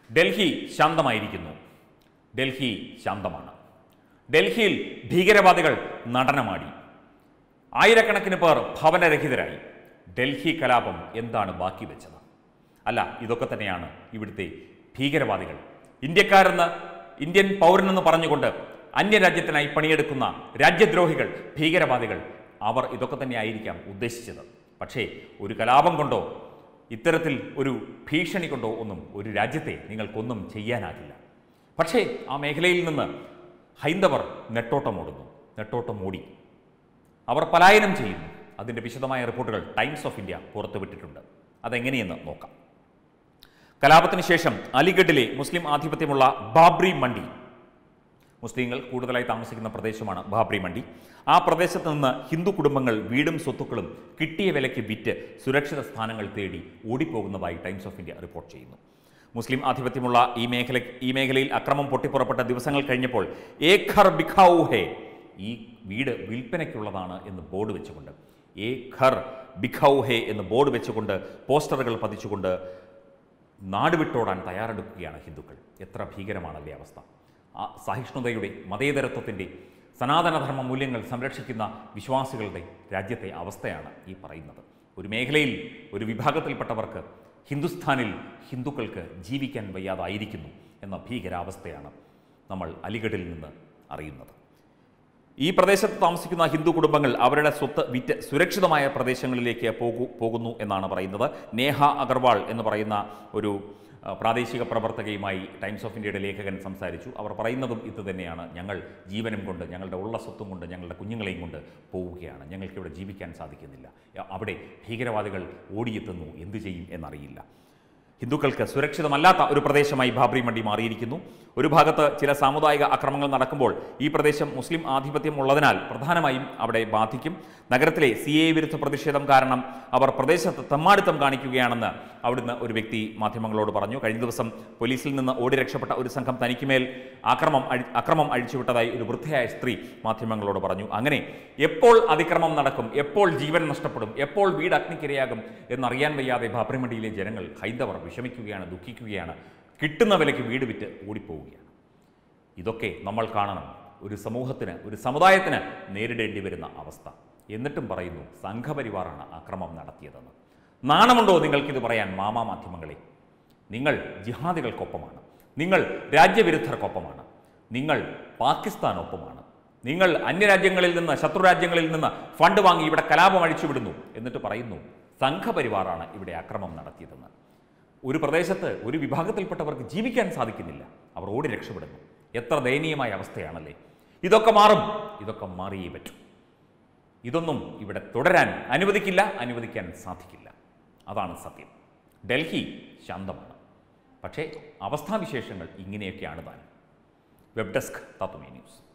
ഡൽഹി ശാന്തമായിരിക്കുന്നു ഡൽഹി ശാന്തമാണ് ഡൽഹിയിൽ ഭീകരവാദികൾ നടനമാടി ആയിരക്കണക്കിന് പേർ ഭവനരഹിതരായി ഡൽഹി കലാപം എന്താണ് ബാക്കി വെച്ചത് അല്ല ഇതൊക്കെ തന്നെയാണ് ഇവിടുത്തെ ഭീകരവാദികൾ ഇന്ത്യക്കാരെന്ന് ഇന്ത്യൻ പൗരനെന്ന് പറഞ്ഞുകൊണ്ട് അന്യരാജ്യത്തിനായി പണിയെടുക്കുന്ന രാജ്യദ്രോഹികൾ ഭീകരവാദികൾ അവർ ഇതൊക്കെ തന്നെ ആയിരിക്കാം ഉദ്ദേശിച്ചത് പക്ഷേ ഒരു കലാപം കൊണ്ടോ ഇത്തരത്തിൽ ഒരു ഭീഷണി കൊണ്ടോ ഒന്നും ഒരു രാജ്യത്തെ നിങ്ങൾക്കൊന്നും ചെയ്യാനാകില്ല പക്ഷേ ആ മേഖലയിൽ നിന്ന് ഹൈന്ദവർ നെട്ടോട്ടമോടുന്നു നെട്ടോട്ടമോടി അവർ പലായനം ചെയ്യുന്നു അതിൻ്റെ വിശദമായ റിപ്പോർട്ടുകൾ ടൈംസ് ഓഫ് ഇന്ത്യ പുറത്തുവിട്ടിട്ടുണ്ട് അതെങ്ങനെയെന്ന് നോക്കാം കലാപത്തിന് ശേഷം അലിഗഡിലെ മുസ്ലിം ആധിപത്യമുള്ള ബാബ്രി മണ്ഡി മുസ്ലിങ്ങൾ കൂടുതലായി താമസിക്കുന്ന പ്രദേശമാണ് ബാബ്രി മണ്ഡി ആ പ്രദേശത്ത് നിന്ന് ഹിന്ദു കുടുംബങ്ങൾ വീടും സ്വത്തുക്കളും കിട്ടിയ വിലയ്ക്ക് വിറ്റ് സുരക്ഷിത സ്ഥാനങ്ങൾ തേടി ഓടിപ്പോകുന്നതായി ടൈംസ് ഓഫ് ഇന്ത്യ റിപ്പോർട്ട് ചെയ്യുന്നു മുസ്ലിം ആധിപത്യമുള്ള ഈ മേഖല ഈ മേഖലയിൽ അക്രമം പൊട്ടിപ്പുറപ്പെട്ട ദിവസങ്ങൾ കഴിഞ്ഞപ്പോൾ ഏ ഘർ ബിഖാവു ഹേ ഈ വീട് വിൽപ്പനയ്ക്കുള്ളതാണ് എന്ന് ബോർഡ് വെച്ചുകൊണ്ട് ഏ ഘർ ബിഖൗ ഹേ എന്ന് ബോർഡ് വെച്ചുകൊണ്ട് പോസ്റ്ററുകൾ പതിച്ചുകൊണ്ട് നാട് വിട്ടോടാൻ തയ്യാറെടുക്കുകയാണ് ഹിന്ദുക്കൾ എത്ര ഭീകരമാണല്ലേ അവസ്ഥ ആ സഹിഷ്ണുതയുടെ മതേതരത്വത്തിൻ്റെ സനാതനധർമ്മ മൂല്യങ്ങൾ സംരക്ഷിക്കുന്ന വിശ്വാസികളുടെ രാജ്യത്തെ അവസ്ഥയാണ് ഈ പറയുന്നത് ഒരു മേഖലയിൽ ഒരു വിഭാഗത്തിൽപ്പെട്ടവർക്ക് ഹിന്ദുസ്ഥാനിൽ ഹിന്ദുക്കൾക്ക് ജീവിക്കാൻ വയ്യാതായിരിക്കുന്നു എന്ന ഭീകരാവസ്ഥയാണ് നമ്മൾ അലിഗഡിൽ നിന്ന് അറിയുന്നത് ഈ പ്രദേശത്ത് താമസിക്കുന്ന ഹിന്ദു കുടുംബങ്ങൾ അവരുടെ സ്വത്ത് വിറ്റ് സുരക്ഷിതമായ പ്രദേശങ്ങളിലേക്ക് പോകൂ പോകുന്നു എന്നാണ് പറയുന്നത് നേഹ അഗർവാൾ എന്ന് പറയുന്ന ഒരു ആ, പ്രാദേശിക പ്രവർത്തകയുമായി ടൈംസ് ഓഫ് ഇന്ത്യയുടെ ലേഖകൻ സംസാരിച്ചു അവർ പറയുന്നതും ഇത് തന്നെയാണ് ഞങ്ങൾ ജീവനും കൊണ്ട് ഞങ്ങളുടെ ഉള്ള സ്വത്തും കൊണ്ട് ഞങ്ങളുടെ കുഞ്ഞുങ്ങളെയും കൊണ്ട് പോവുകയാണ് ഞങ്ങൾക്കിവിടെ ജീവിക്കാൻ സാധിക്കുന്നില്ല അവിടെ ഭീകരവാദികൾ ഓടിയെത്തുന്നു എന്തു ചെയ്യും എന്നറിയില്ല ഹിന്ദുക്കൾക്ക് സുരക്ഷിതമല്ലാത്ത ഒരു പ്രദേശമായി ബാബ്രി മണ്ഡി മാറിയിരിക്കുന്നു ഒരു ഭാഗത്ത് ചില സാമുദായിക അക്രമങ്ങൾ നടക്കുമ്പോൾ ഈ പ്രദേശം മുസ്ലിം ആധിപത്യം ഉള്ളതിനാൽ പ്രധാനമായും അവിടെ ബാധിക്കും നഗരത്തിലെ സി എ വിരുദ്ധ പ്രതിഷേധം കാരണം അവർ പ്രദേശത്ത് തെമ്മാടിത്തം കാണിക്കുകയാണെന്ന് അവിടുന്ന് ഒരു വ്യക്തി മാധ്യമങ്ങളോട് പറഞ്ഞു കഴിഞ്ഞ ദിവസം പോലീസിൽ നിന്ന് ഓടി രക്ഷപ്പെട്ട ഒരു സംഘം തനിക്കുമേൽ ആക്രമം അഴി അക്രമം അഴിച്ചുവിട്ടതായി ഒരു വൃദ്ധയായ സ്ത്രീ മാധ്യമങ്ങളോട് പറഞ്ഞു അങ്ങനെ എപ്പോൾ അതിക്രമം നടക്കും എപ്പോൾ ജീവൻ നഷ്ടപ്പെടും എപ്പോൾ വീട് അഗ്നിക്കിരയാകും എന്നറിയാൻ വയ്യാതെ ബാബ്രിമണ്ടിയിലെ ജനങ്ങൾ ഹൈന്ദവർ വിഷമിക്കുകയാണ് ദുഃഖിക്കുകയാണ് കിട്ടുന്ന വിലയ്ക്ക് വീട് വിറ്റ് ഓടിപ്പോവുകയാണ് ഇതൊക്കെ നമ്മൾ കാണണം ഒരു സമൂഹത്തിന് ഒരു സമുദായത്തിന് നേരിടേണ്ടി വരുന്ന അവസ്ഥ എന്നിട്ടും പറയുന്നു സംഘപരിവാറാണ് അക്രമം നടത്തിയതെന്ന് നാണമുണ്ടോ നിങ്ങൾക്കിത് പറയാൻ മാമാ മാധ്യമങ്ങളെ നിങ്ങൾ ജിഹാദികൾക്കൊപ്പമാണ് നിങ്ങൾ രാജ്യവിരുദ്ധർക്കൊപ്പമാണ് നിങ്ങൾ പാകിസ്ഥാനൊപ്പമാണ് നിങ്ങൾ അന്യരാജ്യങ്ങളിൽ നിന്ന് ശത്രുരാജ്യങ്ങളിൽ നിന്ന് ഫണ്ട് വാങ്ങി ഇവിടെ കലാപം അഴിച്ചുവിടുന്നു എന്നിട്ട് പറയുന്നു സംഘപരിവാറാണ് ഇവിടെ അക്രമം നടത്തിയതെന്ന് ഒരു പ്രദേശത്ത് ഒരു വിഭാഗത്തിൽപ്പെട്ടവർക്ക് ജീവിക്കാൻ സാധിക്കുന്നില്ല അവർ ഓടി രക്ഷപ്പെടുന്നു എത്ര ദയനീയമായ അവസ്ഥയാണല്ലേ ഇതൊക്കെ മാറും ഇതൊക്കെ മാറിയേ പറ്റൂ ഇതൊന്നും ഇവിടെ തുടരാൻ അനുവദിക്കില്ല അനുവദിക്കാൻ സാധിക്കില്ല അതാണ് സത്യം ഡൽഹി ശാന്തമാണ് പക്ഷേ അവസ്ഥാവിശേഷങ്ങൾ ഇങ്ങനെയൊക്കെയാണ് താനും വെബ് ഡെസ്ക് തത്വമേ ന്യൂസ്